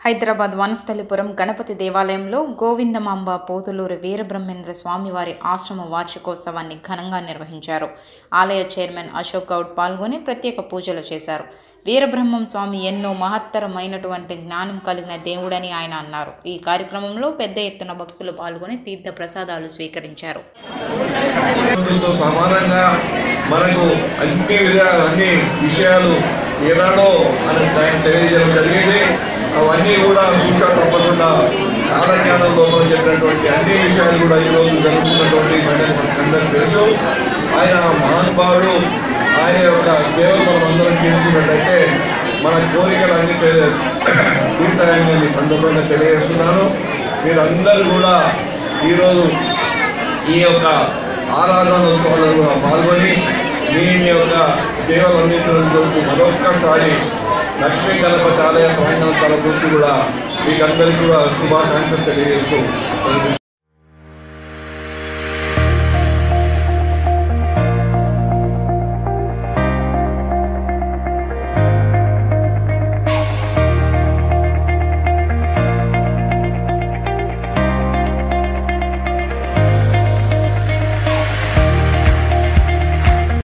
హైదరాబాద్ వనస్థలిపురం గణపతి దేవాలయంలో గోవిందమాంబ పోతులూరి వీరబ్రహ్మేంద్ర స్వామివారి ఆశ్రమ వార్షికోత్సవాన్ని ఘనంగా నిర్వహించారు ఆలయ చైర్మన్ అశోక్ గౌడ్ పాల్గొని ప్రత్యేక పూజలు చేశారు వీరబ్రహ్మం స్వామి ఎన్నో మహత్తరమైనటువంటి జ్ఞానం కలిగిన దేవుడని ఆయన అన్నారు ఈ కార్యక్రమంలో పెద్ద ఎత్తున భక్తులు పాల్గొని తీర్థ ప్రసాదాలు స్వీకరించారు భగవంతునితో సమానంగా మనకు అన్ని విధా అన్ని విషయాలు ఏనాడో మనకు ఆయన తెలియజేయడం జరిగింది అవన్నీ కూడా సూచన తప్పకుండా కాలజ్ఞానం లోపల చెప్పినటువంటి అన్ని విషయాలు కూడా ఈరోజు జరుగుతున్నటువంటి సంగతి మనకందరికీ తెలుసు ఆయన మహానుభావుడు ఆయన యొక్క సేవలు మనం అందరం చేసుకున్నట్టయితే మన కోరికలు అన్ని తీర్థాయని నేను ఈ సందర్భంగా తెలియజేస్తున్నాను మీరందరూ కూడా ఈరోజు ఈ యొక్క ఆరాధనోత్సవాలలో కూడా పాల్గొని మీ మీ యొక్క సేవలు అందించడం కొరకు మరొక్కసారి లక్ష్మీ గణపతి ఆలయ ప్రాంగణం తరపు నుంచి కూడా మీకు అందరికీ కూడా శుభాకాంక్షలు తెలియజేస్తూ